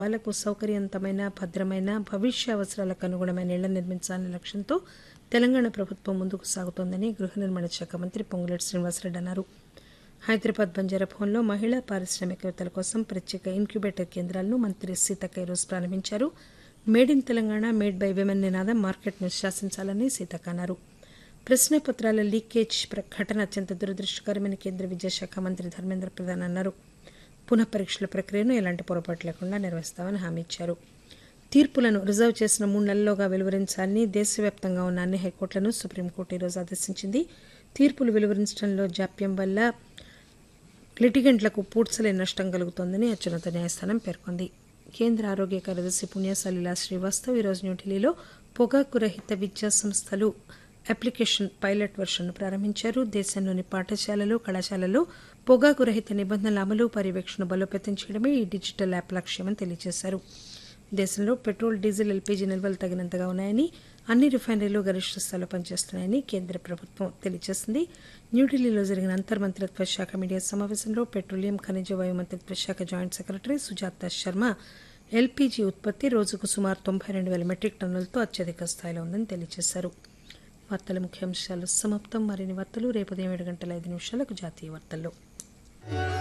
వాళ్లకు సౌకర్యవంతమైన భద్రమైన భవిష్య అవసరాలకు అనుగుణమైన ఇళ్ల నిర్మించాలనే లక్ష్యంతో తెలంగాణ ప్రభుత్వం ముందుకు సాగుతోందని గృహ నిర్మాణ శాఖ మంత్రి పొంగులేటి శ్రీనివాసరెడ్డి అన్నారు హైదరాబాద్ బంజారా భవన్లో మహిళా పారిశ్రామికవేత్తల కోసం ప్రత్యేక ఇంక్యుబేటర్ కేంద్రాలను మంత్రి సీతక్క ఈరోజు ప్రారంభించారు made in Telangana made by women నినాదం మార్కెట్ను శాసించాలని సీతక్క అన్నారు ప్రశ్నపత్రాల లీకేజ్ ప్ర- ఘటన అత్యంత దురదృష్టకరమైన కేంద్ర విద్యాశాఖ మంత్రి ధర్మేంద్ర ప్రధాన్ అన్నారు పునః పరీక్షల ప్రక్రియను ఎలాంటి పొరపాటు లేకుండా నిర్వహిస్తామని హామీ ఇచ్చారు తీర్పులను రిజర్వ్ చేసిన మూడు నెలల్లోగా వెలువరించాలని దేశవ్యాప్తంగా ఉన్న అన్ని హైకోర్టులను సుప్రీంకోర్టు ఈరోజు ఆదేశించింది తీర్పులు వెలువరించడంలో జాప్యం వల్ల లిటిగెంట్లకు పూడ్చలేని నష్టం కలుగుతోందని అత్యున్నత న్యాయస్థానం పేర్కొంది కేంద్ర ఆరోగ్య కార్యదర్శి పుణ్యసలీలా శ్రీవాస్తవ్ ఈరోజు న్యూఢిల్లీలో పొగాకు రహిత విద్యా సంస్థలు అప్లికేషన్ పైలట్ వెర్షన్ను ప్రారంభించారు దేశంలోని పాఠశాలలు కళాశాలల్లో పొగాకు రహిత నిబంధనల అమలు పర్యవేక్షణ బలోపేతం చేయడమే ఈ డిజిటల్ యాప్ లక్ష్యమని తెలియజేశారు దేశంలో పెట్రోల్ డీజిల్ ఎల్పీజీ నిల్వలు తగినంతగా ఉన్నాయని అన్ని రిఫైనరీలు గరిష్ట స్థాయిలో పనిచేస్తున్నాయని కేంద్ర ప్రభుత్వం తెలియజేసింది న్యూఢిల్లీలో జరిగిన అంతర్మంత్రిత్వ శాఖ మీడియా సమావేశంలో పెట్రోలియం ఖనిజ వాయు మంత్రిత్వ శాఖ joint secretary Sujatha Sharma LPG ఉత్పత్తి రోజుకు సుమారు తొంభై రెండు వేల మెట్రిక్ టన్నులతో అత్యధిక స్థాయిలో ఉందని తెలియజేశారు వార్తల ముఖ్యాంశాలు సమాప్తం మరిన్ని వార్తలు రేపు ఉదయం ఏడు గంటల ఐదు నిమిషాలకు జాతీయ వార్తల్లో